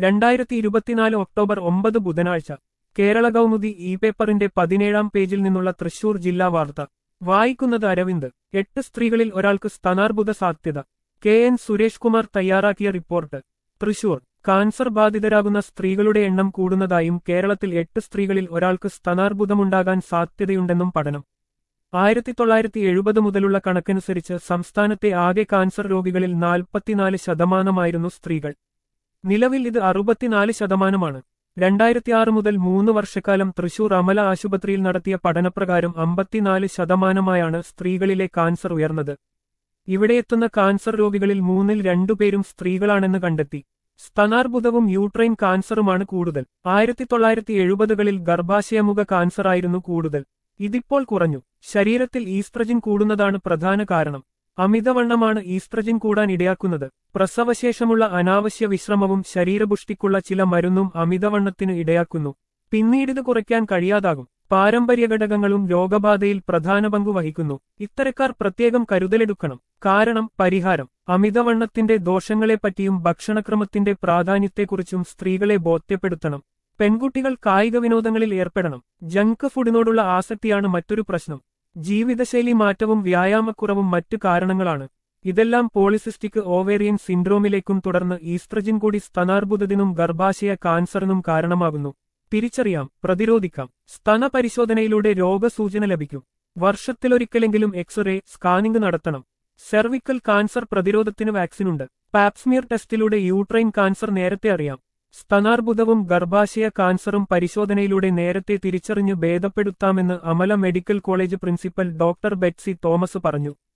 രണ്ടായിരത്തി ഇരുപത്തിനാല് ഒക്ടോബർ ഒമ്പത് ബുധനാഴ്ച കേരള കൗമുദി ഇ പേപ്പറിന്റെ പതിനേഴാം പേജിൽ നിന്നുള്ള തൃശൂർ ജില്ലാ വാർത്ത വായിക്കുന്നത് അരവിന്ദ് എട്ട് സ്ത്രീകളിൽ ഒരാൾക്ക് സ്ഥാനാർബുദ സാധ്യത കെ എൻ സുരേഷ് കുമാർ തയ്യാറാക്കിയ റിപ്പോർട്ട് തൃശൂർ കാൻസർ ബാധിതരാകുന്ന സ്ത്രീകളുടെ എണ്ണം കൂടുന്നതായും കേരളത്തിൽ എട്ട് സ്ത്രീകളിൽ ഒരാൾക്ക് സ്ഥാനാർബുദമുണ്ടാകാൻ സാധ്യതയുണ്ടെന്നും പഠനം ആയിരത്തി തൊള്ളായിരത്തി എഴുപത് മുതലുള്ള കണക്കനുസരിച്ച് സംസ്ഥാനത്തെ ആകെ കാൻസർ രോഗികളിൽ നാൽപ്പത്തിനാല് ശതമാനമായിരുന്നു സ്ത്രീകൾ നിലവിൽ ഇത് അറുപത്തിനാല് ശതമാനമാണ് രണ്ടായിരത്തിയാറ് മുതൽ മൂന്ന് വർഷക്കാലം തൃശൂർ അമല ആശുപത്രിയിൽ നടത്തിയ പഠനപ്രകാരം അമ്പത്തിനാല് ശതമാനമായാണ് സ്ത്രീകളിലെ കാൻസർ ഉയർന്നത് ഇവിടെയെത്തുന്ന കാൻസർ രോഗികളിൽ മൂന്നിൽ രണ്ടുപേരും സ്ത്രീകളാണെന്ന് കണ്ടെത്തി സ്തനാർബുദവും യൂട്രൈൻ കാൻസറുമാണ് കൂടുതൽ ആയിരത്തി തൊള്ളായിരത്തി എഴുപതുകളിൽ ഗർഭാശയമുഖ കാൻസറായിരുന്നു കൂടുതൽ ഇതിപ്പോൾ കുറഞ്ഞു ശരീരത്തിൽ ഈസ്ട്രജിൻ കൂടുന്നതാണ് പ്രധാന കാരണം അമിതവണ്ണമാണ് ഈസ്ട്രജിൻ കൂടാൻ ഇടയാക്കുന്നത് പ്രസവശേഷമുള്ള അനാവശ്യ വിശ്രമവും ശരീരപുഷ്ടിക്കുള്ള ചില മരുന്നും അമിതവണ്ണത്തിന് ഇടയാക്കുന്നു പിന്നീടിത് കുറയ്ക്കാൻ കഴിയാതാകും പാരമ്പര്യ ഘടകങ്ങളും രോഗബാധയിൽ പ്രധാന പങ്കു വഹിക്കുന്നു ഇത്തരക്കാർ പ്രത്യേകം കരുതലെടുക്കണം കാരണം പരിഹാരം അമിതവണ്ണത്തിന്റെ ദോഷങ്ങളെപ്പറ്റിയും ഭക്ഷണക്രമത്തിന്റെ പ്രാധാന്യത്തെക്കുറിച്ചും സ്ത്രീകളെ ബോധ്യപ്പെടുത്തണം പെൺകുട്ടികൾ കായിക വിനോദങ്ങളിൽ ഏർപ്പെടണം ജങ്ക് ഫുഡിനോടുള്ള ആസക്തിയാണ് മറ്റൊരു പ്രശ്നം ജീവിതശൈലി മാറ്റവും വ്യായാമക്കുറവും മറ്റു കാരണങ്ങളാണ് ഇതെല്ലാം പോളിസിസ്റ്റിക് ഓവേറിയൻ സിൻഡ്രോമിലേക്കും തുടർന്ന് ഈസ്ട്രജിൻ കൂടി സ്തനാർബുദത്തിനും ഗർഭാശയ കാൻസറിനും കാരണമാകുന്നു തിരിച്ചറിയാം പ്രതിരോധിക്കാം സ്തന പരിശോധനയിലൂടെ രോഗസൂചന ലഭിക്കും വർഷത്തിലൊരിക്കലെങ്കിലും എക്സ്റേ സ്കാനിംഗ് നടത്തണം സെർവിക്കൽ കാൻസർ പ്രതിരോധത്തിന് വാക്സിനുണ്ട് പാപ്സ്മിയർ ടെസ്റ്റിലൂടെ യൂട്രൈൻ കാൻസർ നേരത്തെ അറിയാം സ്തനാർബുദവും ഗർഭാശയ കാൻസറും പരിശോധനയിലൂടെ നേരത്തെ തിരിച്ചറിഞ്ഞ് ഭേദപ്പെടുത്താമെന്ന് Amala medical college principal doctor Betsy Thomas പറഞ്ഞു